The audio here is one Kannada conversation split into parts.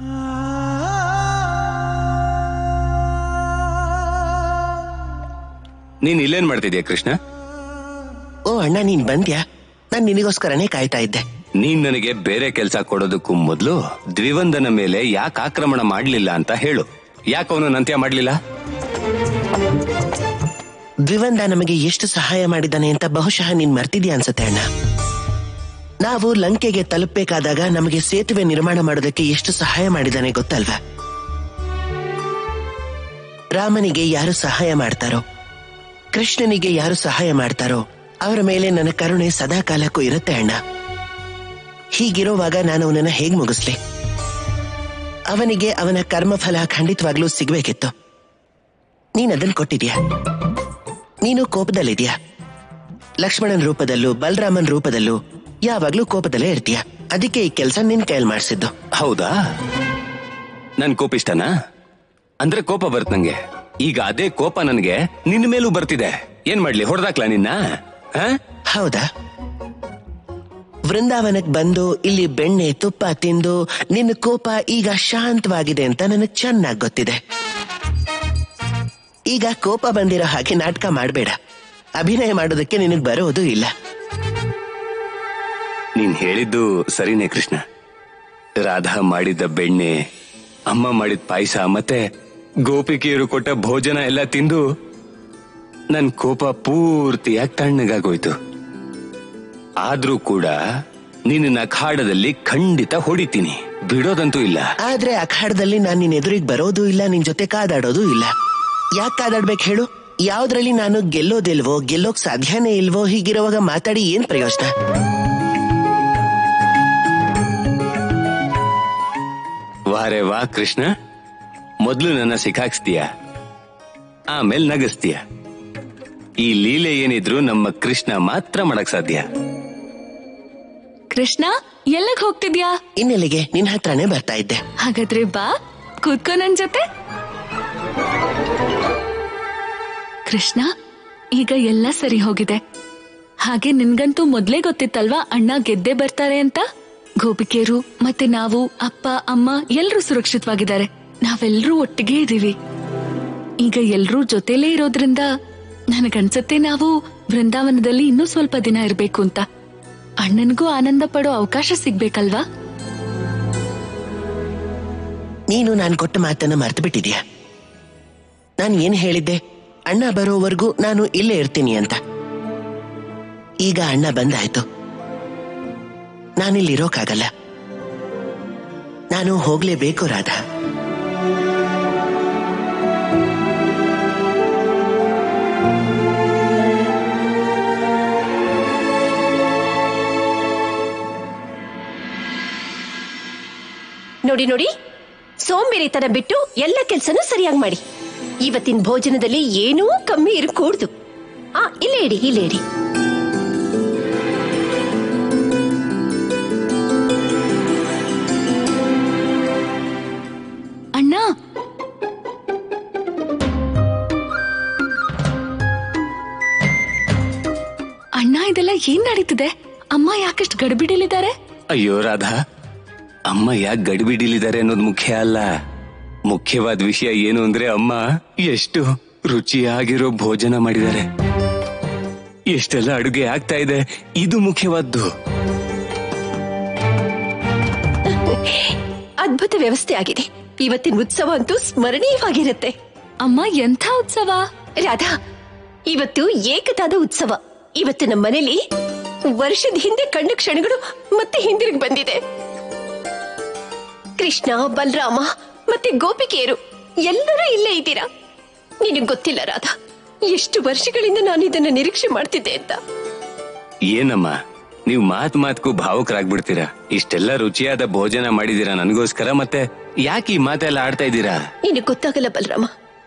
ನೀನ್ ಇಲ್ಲೇನ್ ಮಾಡ್ತಿದ್ಯಾ ಕೃಷ್ಣ ಓ ಅಣ್ಣ ನೀನ್ ಬಂದ್ಯಾ ನಾನ್ ನಿನಗೋಸ್ಕರನೇ ಕಾಯ್ತಾ ಇದ್ದೆ ನೀನ್ ನನಗೆ ಬೇರೆ ಕೆಲಸ ಕೊಡೋದಕ್ಕೂ ಮೊದ್ಲು ದ್ವಿವಂದನ ಮೇಲೆ ಯಾಕೆ ಆಕ್ರಮಣ ಮಾಡ್ಲಿಲ್ಲ ಅಂತ ಹೇಳು ಯಾಕೆ ಅವನು ಅಂತ್ಯ ಮಾಡ್ಲಿಲ್ಲ ದ್ವಿವಂದ ನಮಗೆ ಎಷ್ಟು ಸಹಾಯ ಮಾಡಿದ್ದಾನೆ ಅಂತ ಬಹುಶಃ ನೀನ್ ಮರ್ತಿದ್ಯಾ ಅನ್ಸತ್ತೆ ಅಣ್ಣ ನಾವು ಲಂಕೆಗೆ ತಲುಪಬೇಕಾದಾಗ ನಮಗೆ ಸೇತುವೆ ನಿರ್ಮಾಣ ಮಾಡೋದಕ್ಕೆ ಎಷ್ಟು ಸಹಾಯ ಮಾಡಿದ್ದಾನೆ ಗೊತ್ತಲ್ವಾ ರಾಮನಿಗೆ ಯಾರು ಸಹಾಯ ಮಾಡ್ತಾರೋ ಕೃಷ್ಣನಿಗೆ ಯಾರು ಸಹಾಯ ಮಾಡ್ತಾರೋ ಅವರ ಮೇಲೆ ನನ್ನ ಕರುಣೆ ಸದಾ ಕಾಲಕ್ಕೂ ಇರುತ್ತೆ ಅಣ್ಣ ಹೀಗಿರುವಾಗ ನಾನು ಅವನನ್ನ ಹೇಗ್ ಮುಗಿಸ್ಲಿ ಅವನಿಗೆ ಅವನ ಕರ್ಮಫಲ ಖಂಡಿತವಾಗ್ಲೂ ಸಿಗ್ಬೇಕಿತ್ತು ನೀನ್ ಅದನ್ ಕೊಟ್ಟಿದ್ಯಾ ನೀನು ಕೋಪದಲ್ಲಿದ್ಯಾ ಲಕ್ಷ್ಮಣನ್ ರೂಪದಲ್ಲೂ ಬಲರಾಮನ್ ರೂಪದಲ್ಲೂ ಯಾವಾಗ್ಲೂ ಕೋಪದಲ್ಲೇ ಇರ್ತೀಯ ಅದಕ್ಕೆ ಈ ಕೆಲಸ ನಿನ್ ಕೈಯಲ್ಲಿ ಮಾಡಿಸಿದ್ದು ಹೌದಾ ನನ್ ಕೋಪ ಇಷ್ಟನಾ ಅಂದ್ರೆ ಕೋಪ ಬರುತ್ ನಂಗೆ ಈಗ ಅದೇ ಕೋಪ ನನ್ಗೆ ನಿನ್ನ ಮೇಲೂ ಬರ್ತಿದೆ ಏನ್ ಮಾಡ್ಲಿ ಹೊಡೆದಾಕ್ಲಾ ನಿನ್ನ ಆ? ಹೌದಾ ವೃಂದಾವನಕ್ ಬಂದು ಇಲ್ಲಿ ಬೆಣ್ಣೆ ತುಪ್ಪ ತಿಂದು ನಿನ್ನ ಕೋಪ ಈಗ ಶಾಂತವಾಗಿದೆ ಅಂತ ನನಗ್ ಚೆನ್ನಾಗ್ ಗೊತ್ತಿದೆ ಈಗ ಕೋಪ ಬಂದಿರೋ ಹಾಗೆ ನಾಟಕ ಮಾಡಬೇಡ ಅಭಿನಯ ಮಾಡೋದಕ್ಕೆ ನಿನಗ್ ಬರೋದು ಇಲ್ಲ ನೀನ್ ಹೇಳಿದ್ದು ಸರಿನೇ ಕೃಷ್ಣ ರಾಧಾ ಮಾಡಿದ್ದ ಬೆಣ್ಣೆ ಅಮ್ಮ ಮಾಡಿದ ಪಾಯಸ ಮತ್ತೆ ಗೋಪಿಕೆಯರು ಕೊಟ್ಟ ಭೋಜನ ಎಲ್ಲ ತಿಂದು ನನ್ ಕೋಪ ಪೂರ್ತಿಯಾಗಿ ತಣ್ಣಗಾಗೋಯ್ತು ಆದ್ರೂ ಕೂಡ ನಿನ್ನ ನಖಾಡದಲ್ಲಿ ಖಂಡಿತ ಹೊಡಿತೀನಿ ಬಿಡೋದಂತೂ ಇಲ್ಲ ಆದ್ರೆ ಅಖಾಡದಲ್ಲಿ ನಾನ್ ನಿನ್ ಎದುರಿಗೆ ಬರೋದು ಇಲ್ಲ ನಿನ್ ಜೊತೆ ಕಾದಾಡೋದು ಇಲ್ಲ ಯಾಕೆ ಕಾದಾಡ್ಬೇಕು ಹೇಳು ಯಾವ್ದ್ರಲ್ಲಿ ನಾನು ಗೆಲ್ಲೋದಿಲ್ವೋ ಗೆಲ್ಲೋಕ್ ಸಾಧ್ಯನೇ ಇಲ್ವೋ ಹೀಗಿರುವಾಗ ಮಾತಾಡಿ ಏನ್ ಪ್ರಯೋಜನ ವಾರೆ ವಾ ಕೃಷ್ಣ ಮೊದ್ಲು ನನ್ನ ಸಿಕ್ಕಾಕ್ಸ್ತೀಯ ಆಮೇಲೆ ನಗಸ್ತೀಯ ಈ ಲೀಲೆ ಏನಿದ್ರು ನಮ್ಮ ಕೃಷ್ಣ ಮಾತ್ರ ಮಾಡಕ್ ಸಾಧ್ಯ ಕೃಷ್ಣ ಎಲ್ಲಗ್ ಹೋಗ್ತಿದ್ಯಾ ಇನ್ನೆಲ್ಲಿಗೆ ನಿನ್ ಹತ್ರನೇ ಬರ್ತಾ ಇದ್ದೆ ಹಾಗಾದ್ರೆ ಬಾ ಕೂತ್ಕೋ ನನ್ ಜೊತೆ ಕೃಷ್ಣ ಈಗ ಎಲ್ಲ ಸರಿ ಹೋಗಿದೆ ಹಾಗೆ ನಿನ್ಗಂತೂ ಮೊದ್ಲೇ ಗೊತ್ತಿತ್ತಲ್ವಾ ಅಣ್ಣ ಗೆದ್ದೆ ಬರ್ತಾರೆ ಅಂತ ಗೋಪಿಕೆಯರು ಮತ್ತೆ ನಾವು ಅಪ್ಪ ಅಮ್ಮ ಎಲ್ರೂ ಸುರಕ್ಷಿತವಾಗಿದ್ದಾರೆ ನಾವೆಲ್ಲರೂ ಒಟ್ಟಿಗೆ ಇದೀವಿ ಈಗ ಎಲ್ರೂ ಜೊತೆಲೇ ಇರೋದ್ರಿಂದ ನನಗನ್ಸತ್ತೆ ನಾವು ಬೃಂದಾವನದಲ್ಲಿ ಇನ್ನೂ ಸ್ವಲ್ಪ ದಿನ ಇರ್ಬೇಕು ಅಂತ ಅಣ್ಣನಿಗೂ ಆನಂದ ಪಡೋ ಅವಕಾಶ ಸಿಗ್ಬೇಕಲ್ವಾ ನೀನು ನಾನು ಕೊಟ್ಟ ಮಾತನ್ನ ಮರ್ತು ಬಿಟ್ಟಿದ್ಯಾ ನಾನು ಏನ್ ಹೇಳಿದ್ದೆ ಅಣ್ಣ ಬರೋವರೆಗೂ ನಾನು ಇಲ್ಲೇ ಇರ್ತೀನಿ ಅಂತ ಈಗ ಅಣ್ಣ ಬಂದಾಯ್ತು ನಾನಿಲ್ಲಿರೋಕ್ಕಾಗಲ್ಲ ನಾನು ಹೋಗ್ಲೇಬೇಕು ರಾಧಾ ನೋಡಿ ನೋಡಿ ಸೋಂಬೇರಿತನ ಬಿಟ್ಟು ಎಲ್ಲ ಕೆಲ್ಸನೂ ಸರಿಯಾಗಿ ಮಾಡಿ ಇವತ್ತಿನ ಭೋಜನದಲ್ಲಿ ಏನೂ ಕಮ್ಮಿ ಇರಕೂಡ್ದು ಆ ಇಲ್ಲೇ ಇಡಿ ಇಲ್ಲೇ ಇಡಿ ಅಣ್ಣ ಅಣ್ಣ ಇದೆಲ್ಲ ಏನ್ ನಡೀತಿದೆ ಅಮ್ಮ ಯಾಕಷ್ಟು ಗಡಿಬಿಡಿಲಿದ್ದಾರೆ ಅಯ್ಯೋ ರಾಧಾ ಅಮ್ಮ ಯಾಕೆ ಗಡಿಬಿಡಿಲಿದ್ದಾರೆ ಅನ್ನೋದು ಮುಖ್ಯ ಅಲ್ಲ ಮುಖ್ಯವಾದ ವಿಷಯ ಏನು ಅಂದ್ರೆ ಅಮ್ಮ ಎಷ್ಟು ರುಚಿಯಾಗಿರೋ ಭೋಜನ ಮಾಡಿದ್ದಾರೆ ಎಷ್ಟೆಲ್ಲ ಅಡುಗೆ ಆಗ್ತಾ ಇದೆ ಇದು ಮುಖ್ಯವಾದ್ದು ಅದ್ಭುತ ವ್ಯವಸ್ಥೆ ಆಗಿದೆ ಇವತ್ತಿನ ಉತ್ಸವ ಅಂತೂ ಸ್ಮರಣೀಯವಾಗಿರುತ್ತೆ ಅಮ್ಮ ಎಂಥ ಉತ್ಸವ ರಾಧಾ ಇವತ್ತು ಏಕತಾದ ಉತ್ಸವ ಇವತ್ತು ನಮ್ಮ ಮನೇಲಿ ವರ್ಷದ ಹಿಂದೆ ಕಂಡ ಕ್ಷಣಗಳು ಮತ್ತೆ ಹಿಂದಿರುಗಿ ಬಂದಿದೆ ಕೃಷ್ಣ ಬಲರಾಮ ಮತ್ತೆ ಗೋಪಿಕೆಯರು ಎಲ್ಲರೂ ಇಲ್ಲೇ ಇದ್ದೀರಾ ನಿನಗ್ ಗೊತ್ತಿಲ್ಲ ರಾಧಾ ಎಷ್ಟು ವರ್ಷಗಳಿಂದ ನಾನು ಇದನ್ನ ನಿರೀಕ್ಷೆ ಮಾಡ್ತಿದ್ದೆ ಅಂತ ಏನಮ್ಮ ನೀವು ಮಾತ್ ಮಾತ್ಗೂ ಭಾವುಕರಾಗ್ಬಿಡ್ತೀರಾ ಇಷ್ಟೆಲ್ಲ ರುಚಿಯಾದ ಭೋಜನ ಮಾಡಿದೀರಾ ನನಗೋಸ್ಕರ ಮತ್ತೆ ಯಾಕೆ ಈ ಮಾತೆಲ್ಲ ಆಡ್ತಾ ಇದ್ದೀರಾ ನಿನಗ್ ಗೊತ್ತಾಗಲ್ಲ ಬಲರಾಮ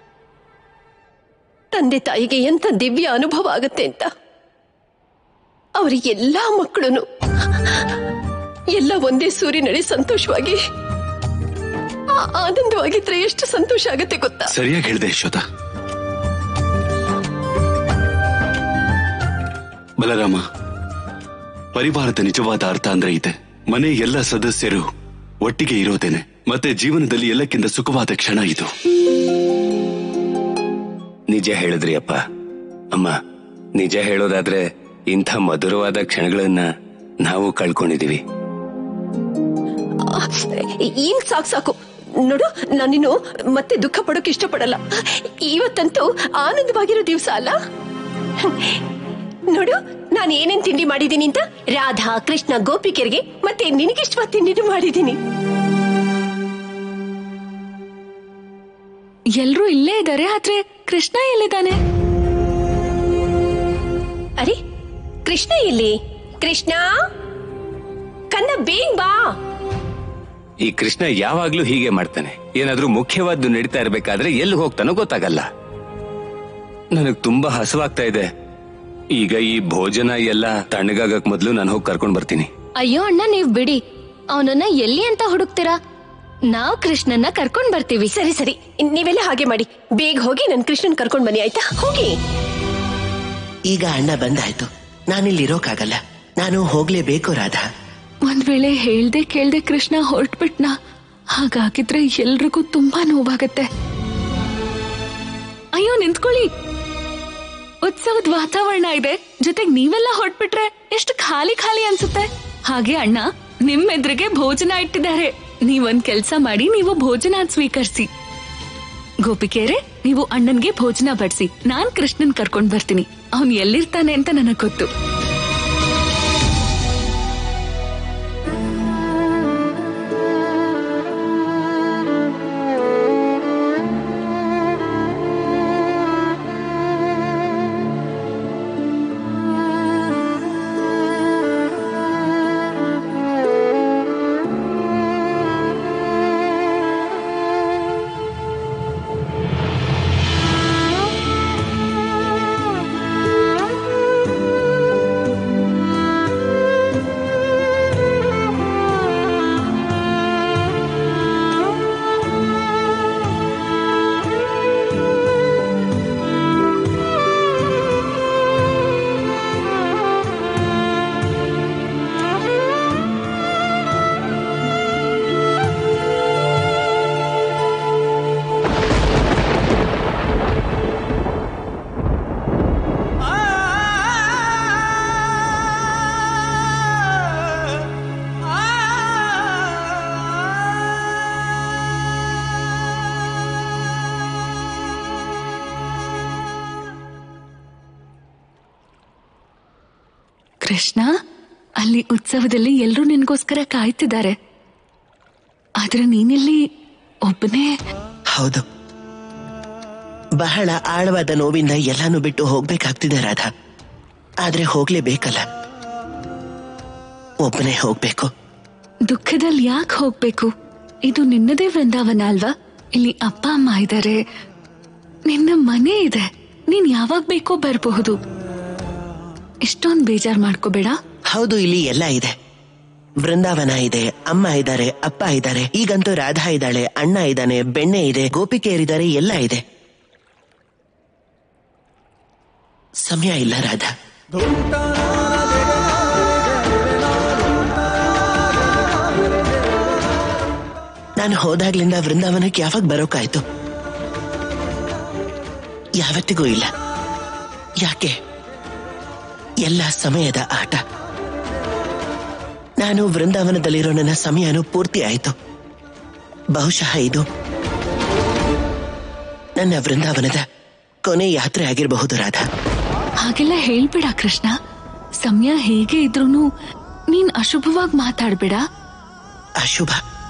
ತಂದೆ ತಾಯಿಗೆ ಎಂತ ದಿವ್ಯ ಅನುಭವ ಆಗತ್ತೆ ಅಂತ ಅವರ ಎಲ್ಲಾ ಮಕ್ಕಳು ಎಲ್ಲ ಒಂದೇ ಸೂರಿನಡಿ ಸಂತೋಷವಾಗಿ ಆ- ಆನಂದವಾಗಿದ್ರೆ ಎಷ್ಟು ಸಂತೋಷ ಆಗತ್ತೆ ಗೊತ್ತಾ ಸರಿಯಾಗಿ ಹೇಳಿದೆ ಯಶೋಧ ಬಲರಾಮ ಪರಿವಾರದ ನಿಜವಾದ ಅರ್ಥ ಅಂದ್ರೆ ಇದೆ ಮನೆ ಎಲ್ಲ ಸದಸ್ಯರು ಒಟ್ಟಿಗೆ ಇರೋದೇನೆ ಮತ್ತೆ ಜೀವನದಲ್ಲಿ ಎಲ್ಲಕ್ಕಿಂತ ಸುಖವಾದ ಕ್ಷಣ ಇದು ನಿಜ ಹೇಳಿದ್ರಿ ಅಪ್ಪ ಅಮ್ಮ ನಿಜ ಹೇಳೋದಾದ್ರೆ ಇಂಥ ಮಧುರವಾದ ಕ್ಷಣಗಳನ್ನ ನಾವು ಕಳ್ಕೊಂಡಿದೀವಿ ಈಗ ಸಾಕು ಸಾಕು ನೋಡು ನಾನಿನ್ನು ಮತ್ತೆ ದುಃಖ ಪಡೋಕೆ ಇಷ್ಟಪಡಲ್ಲ ಇವತ್ತಂತೂ ಆನಂದವಾಗಿರೋ ದಿವಸ ಅಲ್ಲ ನೋಡು ನಾನು ಏನೇನ್ ತಿಂಡಿ ಮಾಡಿದ್ದೀನಿ ಅಂತ ರಾಧಾ ಕೃಷ್ಣ ಗೋಪಿಕೆರಿಗೆ ಮತ್ತೆ ನಿನಗಿಷ್ಟವಾದ ತಿಂಡಿನೂ ಮಾಡಿದ್ದೀನಿ ಎಲ್ರೂ ಇಲ್ಲೇ ಇದ್ದಾರೆ ಆದ್ರೆ ಕೃಷ್ಣ ಎಲ್ಲಿದ್ದಾನೆ ಅರೆ ಕೃಷ್ಣ ಇಲ್ಲಿ ಕೃಷ್ಣ ಕನ್ನ ಬೇಗ ಬಾ ಈ ಕೃಷ್ಣ ಯಾವಾಗ್ಲೂ ಹೀಗೆ ಮಾಡ್ತಾನೆ ಏನಾದ್ರೂ ಮುಖ್ಯವಾದ್ದು ನಡೀತಾ ಇರ್ಬೇಕಾದ್ರೆ ಎಲ್ಲಿ ಹೋಗ್ತಾನೋ ಗೊತ್ತಾಗಲ್ಲ ನನಗ್ ತುಂಬಾ ಹಸುವಾಗ್ತಾ ಇದೆ ಈಗ ಈ ಭೋಜನ ಎಲ್ಲ ತಣ್ಣಗಾಗಕ್ ಮೊದ್ಲು ನಾನು ಹೋಗಿ ಕರ್ಕೊಂಡ್ ಬರ್ತೀನಿ ಅಯ್ಯೋ ಅಣ್ಣ ನೀವ್ ಬಿಡಿ ಅವನನ್ನ ಎಲ್ಲಿ ಅಂತ ಹುಡುಕ್ತೀರಾ ನಾವ್ ಕೃಷ್ಣನ್ನ ಕರ್ಕೊಂಡ್ ಬರ್ತೀವಿ ಸರಿ ಸರಿ ನೀವೆಲ್ಲ ಹಾಗೆ ಮಾಡಿ ಬೇಗ ಹೋಗಿ ನನ್ ಕೃಷ್ಣನ್ ಕರ್ಕೊಂಡ್ ಬನ್ನಿ ಆಯ್ತಾ ಹೋಗಿ ಈಗ ಅಣ್ಣ ಬಂದಾಯ್ತು ನಾನಿಲ್ಲಿರೋಕ್ಕಾಗಲ್ಲ ನಾನು ಹೋಗ್ಲೇಬೇಕು ರಾಧಾ ಒಂದ್ ವೇಳೆ ಹೇಳ್ದೆ ಕೇಳ್ದೆ ಕೃಷ್ಣ ಹೊರಟ್ಬಿಟ್ನಾ ಹಾಗಾಗಿದ್ರೆ ಎಲ್ರಿಗೂ ತುಂಬಾ ನೋವಾಗತ್ತೆ ಅಯ್ಯೋ ನಿಂತ್ಕೊಳ್ಳಿ ಉತ್ಸವದ ವಾತಾವರಣ ಇದೆ ಜೊತೆಗ್ ನೀವೆಲ್ಲ ಹೊರಟ್ಬಿಟ್ರೆ ಎಷ್ಟು ಖಾಲಿ ಖಾಲಿ ಅನ್ಸುತ್ತೆ ಹಾಗೆ ಅಣ್ಣ ನಿಮ್ ಎದುರಿಗೆ ಭೋಜನ ಇಟ್ಟಿದ್ದಾರೆ ನೀವೊಂದ್ ಕೆಲ್ಸ ಮಾಡಿ ನೀವು ಭೋಜನ ಸ್ವೀಕರಿಸಿ ಗೋಪಿಕೆರೆ ನೀವು ಅಣ್ಣನ್ಗೆ ಭೋಜನ ಬಡಿಸಿ ನಾನ್ ಕೃಷ್ಣನ್ ಕರ್ಕೊಂಡ್ ಬರ್ತೀನಿ ಅವನ್ ಎಲ್ಲಿರ್ತಾನೆ ಅಂತ ನನಗ್ ಗೊತ್ತು ಕೃಷ್ಣ ಅಲ್ಲಿ ಉತ್ಸವದಲ್ಲಿ ಎಲ್ರೂ ನಿನ್ಗೋಸ್ಕರ ಕಾಯ್ತಿದ್ದಾರೆ ಆದ್ರೆ ನೀನಿಲ್ಲಿ ಒಬ್ಬನೇ ಹೌದು ಬಹಳ ಆಳವಾದ ನೋವಿಂದ ಎಲ್ಲಾನು ಬಿಟ್ಟು ಹೋಗ್ಬೇಕಾಗ್ತಿದೆ ರಾಧಾ ಆದ್ರೆ ಹೋಗ್ಲೇಬೇಕಲ್ಲ ಒಬ್ಬನೇ ಹೋಗ್ಬೇಕು ದುಃಖದಲ್ಲಿ ಯಾಕೆ ಹೋಗ್ಬೇಕು ಇದು ನಿನ್ನದೇ ವೃಂದಾವನ ಅಲ್ವಾ ಇಲ್ಲಿ ಅಪ್ಪ ಅಮ್ಮ ಇದ್ದಾರೆ ನಿನ್ನ ಮನೆ ಇದೆ ನೀನ್ ಯಾವಾಗ ಬೇಕೋ ಬರಬಹುದು ಇಷ್ಟೊಂದ್ ಬೇಜಾರ್ ಮಾಡ್ಕೋಬೇಡ ಹೌದು ಇಲ್ಲಿ ಎಲ್ಲ ಇದೆ ವೃಂದಾವನ ಇದೆ ಅಮ್ಮ ಇದ್ದಾರೆ ಅಪ್ಪ ಇದ್ದಾರೆ ಈಗಂತೂ ರಾಧಾ ಇದ್ದಾಳೆ ಅಣ್ಣ ಇದ್ದಾನೆ ಬೆಣ್ಣೆ ಇದೆ ಗೋಪಿಕೆಯರಿದ್ದಾರೆ ಎಲ್ಲ ಇದೆ ಸಮಯ ಇಲ್ಲ ರಾಧಾ ನಾನು ಹೋದಾಗ್ಲಿಂದ ವೃಂದಾವನಕ್ಕೆ ಯಾವಾಗ ಬರೋಕಾಯ್ತು ಯಾವತ್ತಿಗೂ ಇಲ್ಲ ಯಾಕೆ ಎಲ್ಲ ಸಮಯದ ಆಟ ನಾನು ವೃಂದಾವನದಲ್ಲಿರೋ ನನ್ನ ಸಮಯನೂ ಪೂರ್ತಿ ಆಯಿತು ಬಹುಶಃ ಇದು ನನ್ನ ವೃಂದಾವನದ ಕೊನೆ ಯಾತ್ರೆ ಆಗಿರಬಹುದು ರಾಧಾ ಹಾಗೆಲ್ಲ ಹೇಳ್ಬೇಡ ಕೃಷ್ಣ ಸಮಯ ಹೇಗೆ ಇದ್ರೂನು ನೀನ್ ಅಶುಭವಾಗಿ ಮಾತಾಡ್ಬೇಡ ಅಶುಭ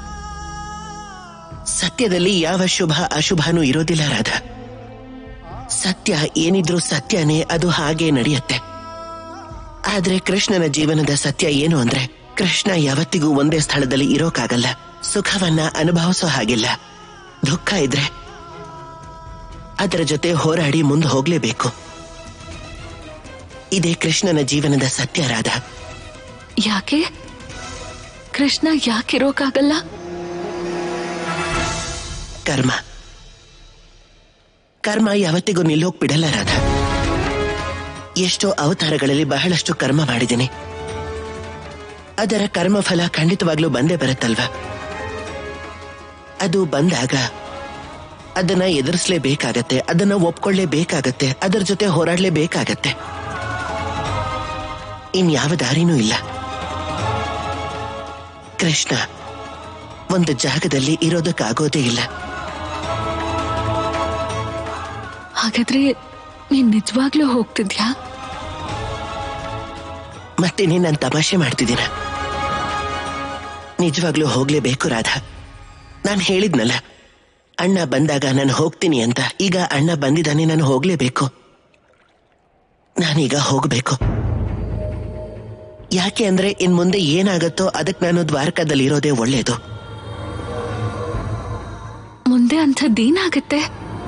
ಸತ್ಯದಲ್ಲಿ ಯಾವ ಶುಭ ಅಶುಭನೂ ಇರೋದಿಲ್ಲ ರಾಧಾ ಸತ್ಯ ಏನಿದ್ರೂ ಸತ್ಯನೇ ಅದು ಹಾಗೆ ನಡೆಯುತ್ತೆ ಆದ್ರೆ ಕೃಷ್ಣನ ಜೀವನದ ಸತ್ಯ ಏನು ಅಂದ್ರೆ ಕೃಷ್ಣ ಯಾವತ್ತಿಗೂ ಒಂದೇ ಸ್ಥಳದಲ್ಲಿ ಇರೋಕ್ಕಾಗಲ್ಲ ಸುಖವನ್ನ ಅನುಭವಿಸೋ ಹಾಗಿಲ್ಲ ದುಃಖ ಇದ್ರೆ ಅದರ ಜೊತೆ ಹೋರಾಡಿ ಮುಂದೆ ಹೋಗ್ಲೇಬೇಕು ಇದೇ ಕೃಷ್ಣನ ಜೀವನದ ಸತ್ಯ ರಾಧಾ ಯಾಕೆ ಕೃಷ್ಣ ಯಾಕಿರೋಕಾಗಲ್ಲ ಕರ್ಮ ಕರ್ಮ ಯಾವತ್ತಿಗೂ ನಿಲ್ಲೋಕ್ ಬಿಡಲ್ಲ ರಾಧಾ ಎಷ್ಟೋ ಅವತಾರಗಳಲ್ಲಿ ಬಹಳಷ್ಟು ಕರ್ಮ ಮಾಡಿದ್ದೀನಿ ಅದರ ಕರ್ಮ ಫಲ ಖಂಡಿತವಾಗ್ಲೂ ಬಂದೇ ಬರುತ್ತಲ್ವಾ ಅದು ಬಂದಾಗ ಅದನ್ನ ಎದುರಿಸಲೇಬೇಕಾಗತ್ತೆ ಅದನ್ನ ಒಪ್ಕೊಳ್ಳೇಬೇಕಾಗತ್ತೆ ಅದರ ಜೊತೆ ಹೋರಾಡ್ಲೇಬೇಕಾಗತ್ತೆ ಇನ್ಯಾವ ದಾರಿನೂ ಇಲ್ಲ ಕೃಷ್ಣ ಒಂದು ಜಾಗದಲ್ಲಿ ಇರೋದಕ್ಕಾಗೋದೇ ಇಲ್ಲ ಹಾಗಾದ್ರೆ ನೀನ್ ನಿಜವಾಗ್ಲೂ ಹೋಗ್ತಿದ್ಯಾ ಮತ್ತೆ ನೀನ್ ನಾನು ತಮಾಷೆ ಮಾಡ್ತಿದ್ದೀನ ನಿಜವಾಗ್ಲೂ ಹೋಗ್ಲೇಬೇಕು ರಾಧಾ ನಾನು ಹೇಳಿದ್ನಲ್ಲ ಅಣ್ಣ ಬಂದಾಗ ನಾನು ಹೋಗ್ತೀನಿ ಅಂತ ಈಗ ಅಣ್ಣ ಬಂದಿದ್ದಾನೆ ನಾನು ಹೋಗ್ಲೇಬೇಕು ನಾನೀಗ ಹೋಗ್ಬೇಕು ಯಾಕೆ ಅಂದ್ರೆ ಇನ್ ಮುಂದೆ ಏನಾಗತ್ತೋ ಅದಕ್ಕೆ ನಾನು ದ್ವಾರಕಾದಲ್ಲಿ ಇರೋದೇ ಒಳ್ಳೇದು ಮುಂದೆ ಅಂಥದ್ದೇನಾಗತ್ತೆ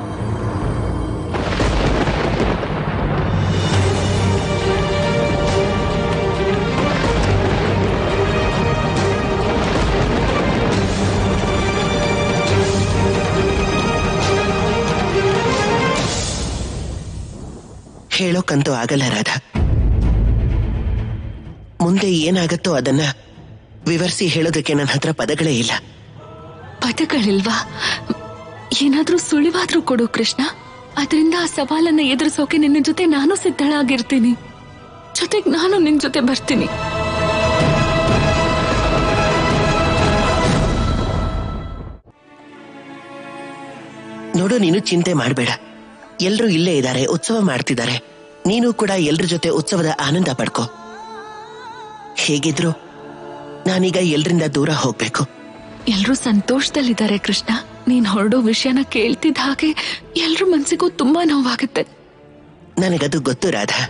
ಹೇಳೋಕ್ಕಂತೂ ಆಗಲ್ಲ ರಾಧಾ ಮುಂದೆ ಏನಾಗತ್ತೋ ಅದನ್ನ ವಿವರಿಸಿ ಹೇಳೋದಕ್ಕೆ ನನ್ನ ಹತ್ರ ಪದಗಳೇ ಇಲ್ಲ ಪದಗಳಿಲ್ವಾ ಏನಾದ್ರೂ ಸುಳಿವಾದ್ರೂ ಕೊಡು ಕೃಷ್ಣ ಅದರಿಂದ ಆ ಸವಾಲನ್ನ ಎದುರಿಸೋಕೆ ನಿನ್ನ ಜೊತೆ ನಾನು ಸಿದ್ಧಳಾಗಿರ್ತೀನಿ ಜೊತೆಗೆ ನಾನು ನಿನ್ ಜೊತೆ ಬರ್ತೀನಿ ನೋಡು ನೀನು ಚಿಂತೆ ಮಾಡಬೇಡ ಎಲ್ರೂ ಇಲ್ಲೇ ಇದ್ದಾರೆ ಉತ್ಸವ ಮಾಡ್ತಿದ್ದಾರೆ ನೀನು ಕೂಡ ಎಲ್ರ ಜೊತೆ ಉತ್ಸವದ ಆನಂದ ಪಡ್ಕೋ ಹೇಗಿದ್ರು ನಾನೀಗ ಎಲ್ರಿಂದ ದೂರ ಹೋಗ್ಬೇಕು ಎಲ್ರೂ ಸಂತೋಷದಲ್ಲಿದ್ದಾರೆ ಕೃಷ್ಣ ನೀನ್ ಹೊರಡೋ ವಿಷಯನ ಕೇಳ್ತಿದ್ದ ಹಾಗೆ ಎಲ್ರ ಮನ್ಸಿಗೂ ತುಂಬಾ ನೋವಾಗುತ್ತೆ ನನಗದು ಗೊತ್ತು ರಾಧಾ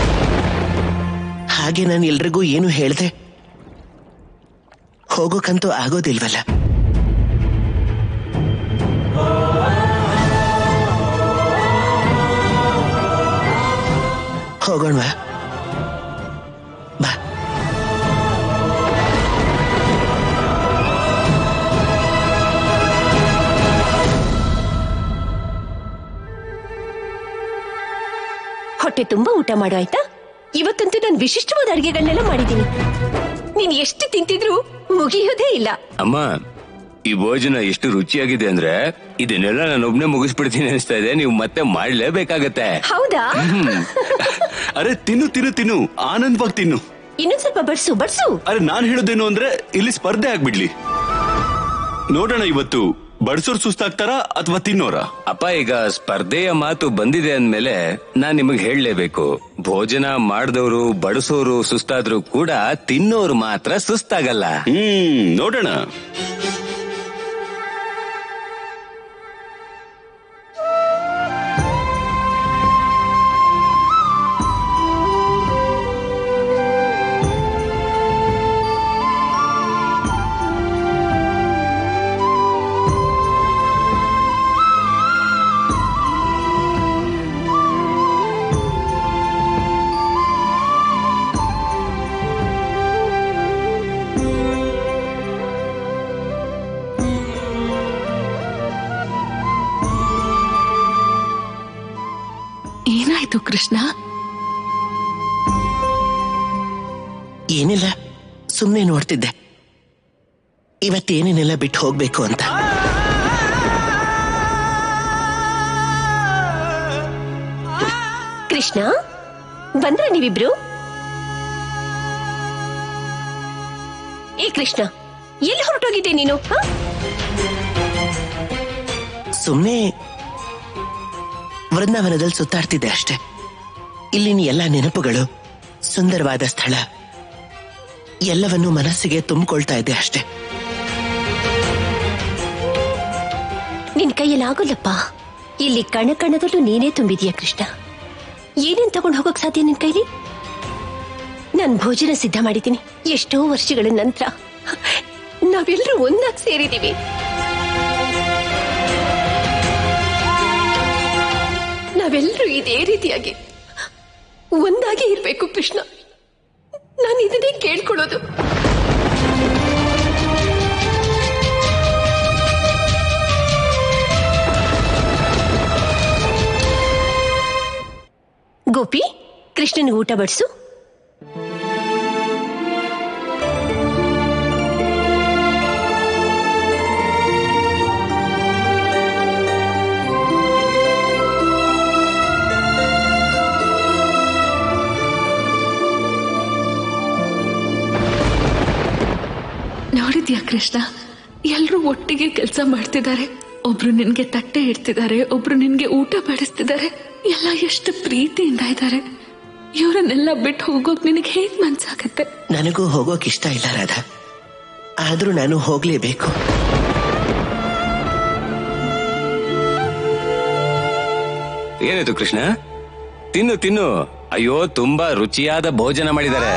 ಹಾಗೆ ನಾನು ಎಲ್ರಿಗೂ ಏನು ಹೇಳ್ದೆ ಹೋಗೋಕಂತೂ ಆಗೋದಿಲ್ವಲ್ಲ ಹೋಗೋಣವಾ ಬಾ ಹೊಟ್ಟೆ ತುಂಬಾ ಊಟ ಮಾಡು ಆಯ್ತಾ ಇವತ್ತಂತೂ ನಾನು ವಿಶಿಷ್ಟವಾದ ಅಡಿಗೆಗಳನ್ನೆಲ್ಲ ಮಾಡಿದ್ದೀನಿ ನೀನ್ ಎಷ್ಟು ತಿಂತಿದ್ರು ಮುಗಿಯೋದೇ ಇಲ್ಲ ಅಮ್ಮ ಈ ಭೋಜನ ಎಷ್ಟು ರುಚಿಯಾಗಿದೆ ಅಂದ್ರೆ ಇದನ್ನೆಲ್ಲ ನಾನು ಒಬ್ನೇ ಮುಗಿಸ್ಬಿಡ್ತೀನಿ ಅನಿಸ್ತಾ ಇದೆ ನೀವು ಮತ್ತೆ ಮಾಡ್ಲೇಬೇಕಾಗತ್ತೆ ಹೌದಾ ಅರೆ ತಿನ್ನು ತಿನ್ನು ತಿನ್ನು ಆನಂದವಾಗಿ ತಿನ್ನು ಇನ್ನೊಂದ್ ಸ್ವಲ್ಪ ಬಡ್ಸು ಬಡ್ಸು ಅರೆ ನಾನ್ ಹೇಳೋದೇನು ಅಂದ್ರೆ ಇಲ್ಲಿ ಸ್ಪರ್ಧೆ ಆಗ್ಬಿಡ್ಲಿ ನೋಡೋಣ ಇವತ್ತು ಬಡ್ಸೋರ್ ಸುಸ್ತಾಗ್ತಾರ ಅಥವಾ ತಿನ್ನೋರ ಅಪ್ಪ ಈಗ ಸ್ಪರ್ಧೆಯ ಮಾತು ಬಂದಿದೆ ಅಂದ್ಮೇಲೆ ನಾನ್ ನಿಮಗ್ ಹೇಳಲೇಬೇಕು ಭೋಜನ ಮಾಡ್ದವ್ರು ಬಡಿಸೋರು ಸುಸ್ತಾದ್ರೂ ಕೂಡ ತಿನ್ನೋರು ಮಾತ್ರ ಸುಸ್ತಾಗಲ್ಲ ಹ್ಮ್ ನೋಡೋಣ ಏನಾಯ್ತು ಕೃಷ್ಣ ಏನಿಲ್ಲ ಸುಮ್ಮನೆ ನೋಡ್ತಿದ್ದೆ ಇವತ್ತೇನೇನೆಲ್ಲ ಬಿಟ್ಟು ಹೋಗ್ಬೇಕು ಅಂತ ಕೃಷ್ಣ ಬಂದ್ರ ನೀವಿಬ್ರು ಏ ಕೃಷ್ಣ ಎಲ್ಲಿ ಹೊರಟೋಗಿದ್ದೆ ನೀನು ಹ? ಸುಮ್ಮನೆ ವೃಂದಾವನದಲ್ಲಿ ಸುತ್ತಾಡ್ತಿದ್ದೆ ಅಷ್ಟೆ ಇಲ್ಲಿನ ಎಲ್ಲ ನೆನಪುಗಳು ಸುಂದರವಾದ ಸ್ಥಳ ಎಲ್ಲವನ್ನೂ ಮನಸ್ಸಿಗೆ ತುಂಬಿಕೊಳ್ತಾ ಇದ್ದೆ ಅಷ್ಟೆ ನಿನ್ ಕೈಯಲ್ಲಿ ಆಗೋಲ್ಲಪ್ಪ ಇಲ್ಲಿ ಕಣ ಕಣದಲ್ಲೂ ನೀನೇ ತುಂಬಿದೀಯ ಕೃಷ್ಣ ಏನೇನ್ ತಗೊಂಡು ಹೋಗಕ್ ಸಾಧ್ಯ ನಿನ್ ಕೈಲಿ ನಾನ್ ಭೋಜನ ಸಿದ್ಧ ಮಾಡಿದ್ದೀನಿ ಎಷ್ಟೋ ವರ್ಷಗಳ ನಂತರ ನಾವೆಲ್ಲರೂ ಒಂದಾಗಿ ಸೇರಿದೀವಿ ನಾವೆಲ್ಲರೂ ಇದೇ ರೀತಿಯಾಗಿ ಒಂದಾಗಿ ಇರ್ಬೇಕು ಕೃಷ್ಣ ನಾನು ಇದನ್ನೇ ಕೇಳ್ಕೊಳ್ಳೋದು ಗೋಪಿ ಕೃಷ್ಣನಿಗೆ ಊಟ ಬಡಿಸು ನೋಡಿದ್ಯಾ ಕೃಷ್ಣ ಎಲ್ರೂ ಒಟ್ಟಿಗೆ ಕೆಲಸ ಮಾಡ್ತಿದ್ದಾರೆ ಒಬ್ರು ನಿನ್ಗೆ ತಟ್ಟೆ ಇಡ್ತಿದ್ದಾರೆ ಒಬ್ರು ನಿನ್ಗೆ ಊಟ ಬಡಿಸ್ತಿದ್ದಾರೆ ಎಲ್ಲ ಎಷ್ಟು ಪ್ರೀತಿಯಿಂದ ಇದ್ದಾರೆ ಇವರನ್ನೆಲ್ಲ ಬಿಟ್ಟು ಹೋಗೋಕ್ ನಿನಗೆ ಹೇಗ್ ಮನ್ಸಾಗತ್ತೆ ನನಗೂ ಹೋಗೋಕ್ ಇಷ್ಟ ಇಲ್ಲ ರಾಧಾ ಆದ್ರೂ ನಾನು ಹೋಗ್ಲೇಬೇಕು ಏನಾಯ್ತು ಕೃಷ್ಣ ತಿನ್ನು ತಿನ್ನು ಅಯ್ಯೋ ತುಂಬಾ ರುಚಿಯಾದ ಭೋಜನ ಮಾಡಿದ್ದಾರೆ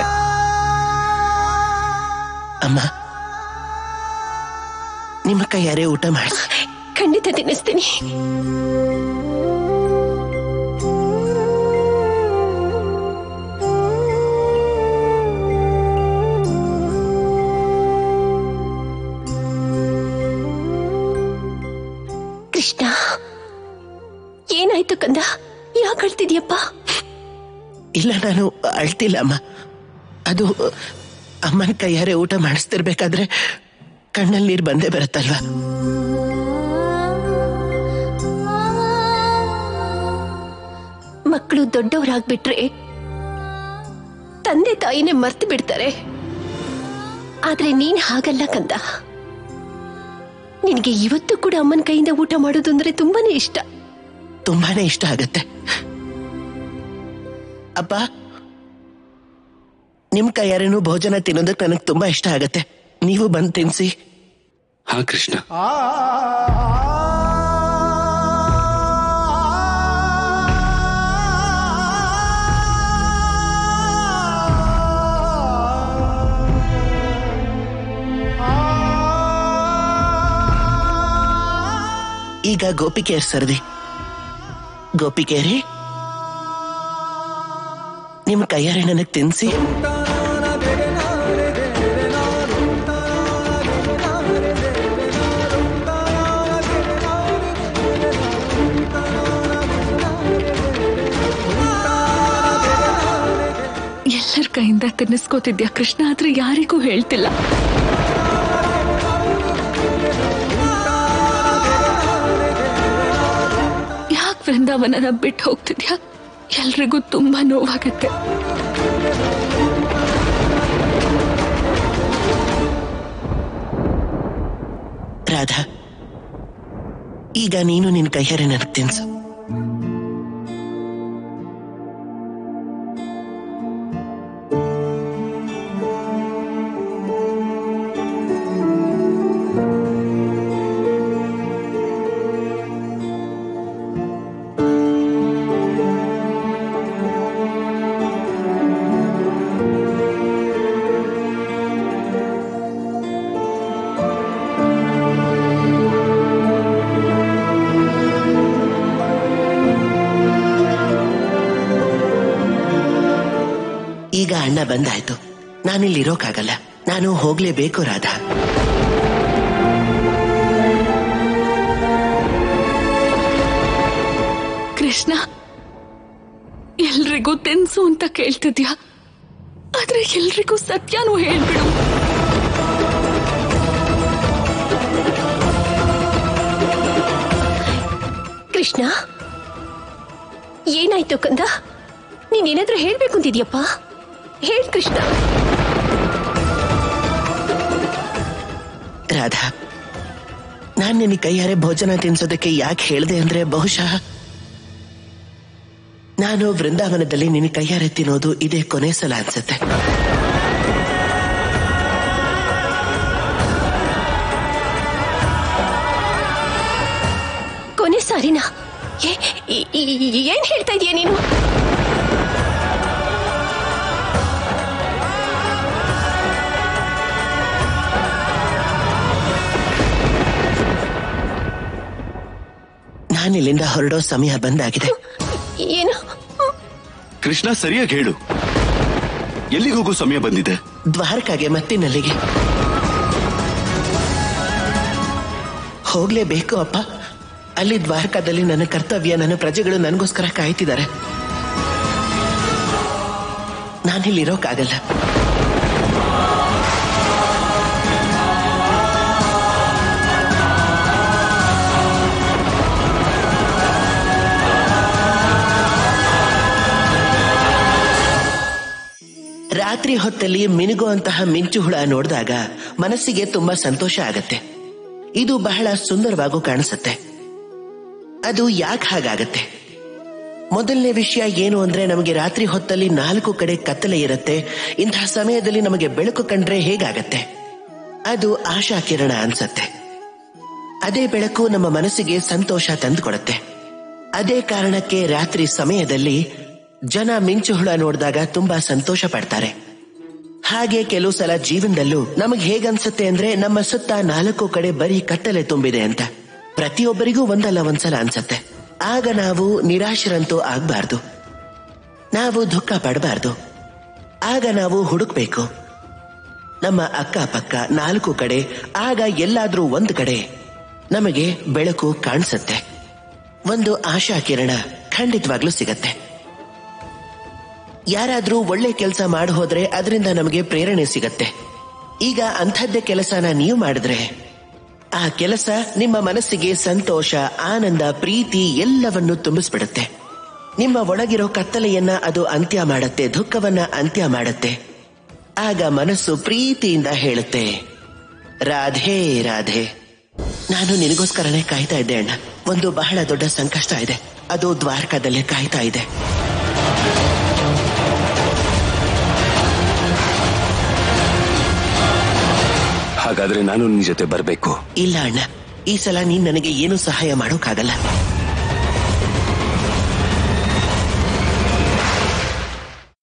ಅಮ್ಮ ನಿಮ್ಮ ಕೈಯಾರೆ ಊಟ ಮಾಡಿಸಿ ಖಂಡಿತ ತಿನ್ನಿಸ್ತೀನಿ ಕೃಷ್ಣ ಏನಾಯ್ತು ಕಂದ ಯಾಕೆ ಅಳ್ತಿದ್ಯಪ್ಪ ಇಲ್ಲ ನಾನು ಅಳ್ತಿಲ್ಲ ಅಮ್ಮ ಅದು ಅಮ್ಮನ ಕೈಯಾರೆ ಊಟ ಮಾಡಿಸ್ತಿರ್ಬೇಕಾದ್ರೆ ಕಣ್ಣಲ್ಲಿ ನೀರು ಬಂದೇ ಬರುತ್ತಲ್ವಾ ಮಕ್ಕಳು ದೊಡ್ಡವರಾಗ್ಬಿಟ್ರೆ ತಂದೆ ತಾಯಿನೇ ಮರ್ತು ಬಿಡ್ತಾರೆ ಆದ್ರೆ ನೀನ್ ಹಾಗಲ್ಲ ಕಂದ ನಿನಗೆ ಇವತ್ತು ಕೂಡ ಅಮ್ಮನ ಕೈಯಿಂದ ಊಟ ಮಾಡೋದು ಅಂದ್ರೆ ತುಂಬಾನೇ ಇಷ್ಟ ತುಂಬಾನೇ ಇಷ್ಟ ಆಗತ್ತೆ ಅಪ್ಪ ನಿಮ್ ಕೈಯಾರೇನು ಭೋಜನ ತಿನ್ನೋದಕ್ಕೆ ನನಗೆ ತುಂಬಾ ಇಷ್ಟ ಆಗತ್ತೆ ನೀವು ಬಂದು ತಿನ್ಸಿ ಹಾ ಕೃಷ್ಣ ಈಗ ಗೋಪಿಕೆಯರ್ ಸರ್ದಿ ಗೋಪಿಕೆಯರಿ ನಿಮ್ ಕೈಯಾರೆ ನನಗೆ ತಿನ್ಸಿ ಎಲ್ಲರ ಕೈಯಿಂದ ತಿನ್ನಿಸ್ಕೋತಿದ್ಯಾ ಕೃಷ್ಣ ಆದ್ರೆ ಯಾರಿಗೂ ಹೇಳ್ತಿಲ್ಲ ಯಾಕೆ ವೃಂದಾವನನ ಬಿಟ್ಟು ಹೋಗ್ತಿದ್ಯಾ ಎಲ್ರಿಗೂ ತುಂಬಾ ನೋವಾಗತ್ತೆ ರಾಧಾ ಈಗ ನೀನು ನಿನ್ ಕೈಯಾರೆ ನನಗೆ ತಿನ್ಸು ಈಗ ಅಣ್ಣ ಬಂದಾಯ್ತು ನಾನಿಲ್ಲಿ ಇರೋಕ್ಕಾಗಲ್ಲ ನಾನು ಹೋಗ್ಲೇಬೇಕು ರಾಧಾ ಕೃಷ್ಣ ಎಲ್ರಿಗೂ ತಿನ್ಸು ಅಂತ ಕೇಳ್ತಿದ್ಯಾ ಆದ್ರೆ ಎಲ್ರಿಗೂ ಸತ್ಯನೂ ಹೇಳ್ಬಿಡು ಕೃಷ್ಣ ಏನಾಯ್ತು ಕಂದ ನೀನೇನಾದ್ರೂ ಹೇಳ್ಬೇಕು ಅಂತಿದ್ಯಪ್ಪ ಹೇಳ್ ಕೃಷ್ಣ ರಾಧಾ ನಾನ್ ನಿನ್ನ ಕೈಯಾರೆ ಭೋಜನ ತಿನ್ಸೋದಕ್ಕೆ ಯಾಕೆ ಹೇಳ್ದೆ ಅಂದ್ರೆ ಬಹುಶಃ ನಾನು ವೃಂದಾವನದಲ್ಲಿ ನಿನ್ನ ಕೈಯಾರೆ ತಿನ್ನೋದು ಇದೇ ಕೊನೆ ಸಲ ಅನ್ಸುತ್ತೆ ಕೊನೆ ಸಾರಿನಾ ಏ- ಈ- ಈ- ಏನ್ ಹೇಳ್ತಾ ಇದೀಯ ನೀನು ನಾನಿಲ್ಲಿಂದ ಹೊರಡೋ ಸಮಯ ಬಂದಾಗಿದೆ ಏನು ಕೃಷ್ಣ ಸರಿಯಾಗಿ ಹೇಳು ಎಲ್ಲಿಗೆ ಹೋಗೋ ಸಮಯ ಬಂದಿದೆ ದ್ವಾರಕಾಗೆ ಮತ್ತಿನಲ್ಲಿಗೆ ಹೋಗ್ಲೇಬೇಕು ಅಪ್ಪ ಅಲ್ಲಿ ದ್ವಾರಕಾದಲ್ಲಿ ನನ್ನ ಕರ್ತವ್ಯ ನನ್ನ ಪ್ರಜೆಗಳು ನನಗೋಸ್ಕರ ಕಾಯ್ತಿದ್ದಾರೆ ನಾನಿಲ್ಲಿರೋಕ್ಕಾಗಲ್ಲ ರಾಧಾ ರಾತ್ರಿ ಹೊತ್ತಲ್ಲಿ ಮಿನುಗುವಂತಹ ಮಿಂಚು ಹುಳ ನೋಡಿದಾಗ ಮನಸ್ಸಿಗೆ ತುಂಬಾ ಸಂತೋಷ ಆಗತ್ತೆ ಇದು ಬಹಳ ಸುಂದರವಾಗೂ ಕಾಣಿಸುತ್ತೆ ಅದು ಯಾಕೆ ಹಾಗಾಗತ್ತೆ ಮೊದಲನೇ ವಿಷಯ ಏನು ಅಂದ್ರೆ ನಮಗೆ ರಾತ್ರಿ ಹೊತ್ತಲ್ಲಿ ನಾಲ್ಕು ಕಡೆ ಕತ್ತಲೆ ಇರುತ್ತೆ ಇಂತಹ ಸಮಯದಲ್ಲಿ ನಮಗೆ ಬೆಳಕು ಕಂಡ್ರೆ ಹೇಗಾಗತ್ತೆ ಅದು ಆಶಾ ಕಿರಣ ಅನ್ಸತ್ತೆ ಅದೇ ಬೆಳಕು ನಮ್ಮ ಮನಸ್ಸಿಗೆ ಸಂತೋಷ ತಂದುಕೊಡುತ್ತೆ ಅದೇ ಕಾರಣಕ್ಕೆ ರಾತ್ರಿ ಸಮಯದಲ್ಲಿ ಜನ ಮಿಂಚು ಹುಳ ನೋಡಿದಾಗ ತುಂಬಾ ಸಂತೋಷ ಪಡ್ತಾರೆ ಹಾಗೆ ಕೆಲವು ಸಲ ಜೀವನದಲ್ಲೂ ನಮಗೆ ಹೇಗನ್ಸುತ್ತೆ ಅಂದ್ರೆ ನಮ್ಮ ಸುತ್ತ ನಾಲ್ಕು ಕಡೆ ಬರೀ ಕತ್ತಲೆ ತುಂಬಿದೆ ಅಂತ ಪ್ರತಿಯೊಬ್ಬರಿಗೂ ಒಂದಲ್ಲ ಒಂದ್ಸಲ ಅನ್ಸತ್ತೆ ಆಗ ನಾವು ನಿರಾಶರಂತೂ ಆಗ್ಬಾರ್ದು ನಾವು ದುಃಖ ಪಡಬಾರ್ದು ಆಗ ನಾವು ಹುಡುಕ್ಬೇಕು ನಮ್ಮ ಅಕ್ಕಪಕ್ಕ ನಾಲ್ಕು ಕಡೆ ಆಗ ಎಲ್ಲಾದ್ರೂ ಒಂದು ಕಡೆ ನಮಗೆ ಬೆಳಕು ಕಾಣಿಸುತ್ತೆ ಒಂದು ಆಶಾ ಕಿರಣ ಖಂಡಿತವಾಗ್ಲೂ ಸಿಗತ್ತೆ ಯಾರಾದ್ರೂ ಒಳ್ಳೆ ಕೆಲಸ ಮಾಡಿ ಹೋದ್ರೆ ಅದರಿಂದ ನಮಗೆ ಪ್ರೇರಣೆ ಸಿಗತ್ತೆ ಈಗ ಅಂಥದ್ದೇ ಕೆಲಸನ ನೀವು ಮಾಡಿದ್ರೆ ಆ ಕೆಲಸ ನಿಮ್ಮ ಮನಸ್ಸಿಗೆ ಸಂತೋಷ ಆನಂದ ಪ್ರೀತಿ ಎಲ್ಲವನ್ನು ತುಂಬಿಸ್ಬಿಡುತ್ತೆ ನಿಮ್ಮ ಒಳಗಿರೋ ಕತ್ತಲೆಯನ್ನ ಅದು ಅಂತ್ಯ ಮಾಡತ್ತೆ ದುಃಖವನ್ನ ಅಂತ್ಯ ಮಾಡತ್ತೆ ಆಗ ಮನಸ್ಸು ಪ್ರೀತಿಯಿಂದ ಹೇಳುತ್ತೆ ರಾಧೆ ರಾಧೆ ನಾನು ನಿನಗೋಸ್ಕರನೇ ಕಾಯ್ತಾ ಇದ್ದೆ ಅಣ್ಣ ಒಂದು ಬಹಳ ದೊಡ್ಡ ಸಂಕಷ್ಟ ಇದೆ ಅದು ದ್ವಾರಕಾದಲ್ಲೇ ಕಾಯ್ತಾ ಇದೆ ಹಾಗಾದ್ರೆ ನಾನು ನಿನ್ ಜೊತೆ ಬರ್ಬೇಕು ಇಲ್ಲ ಅಣ್ಣ ಈ ಸಲ ನೀನ್ ನನಗೆ ಏನು ಸಹಾಯ ಮಾಡೋಕ್ಕಾಗಲ್ಲ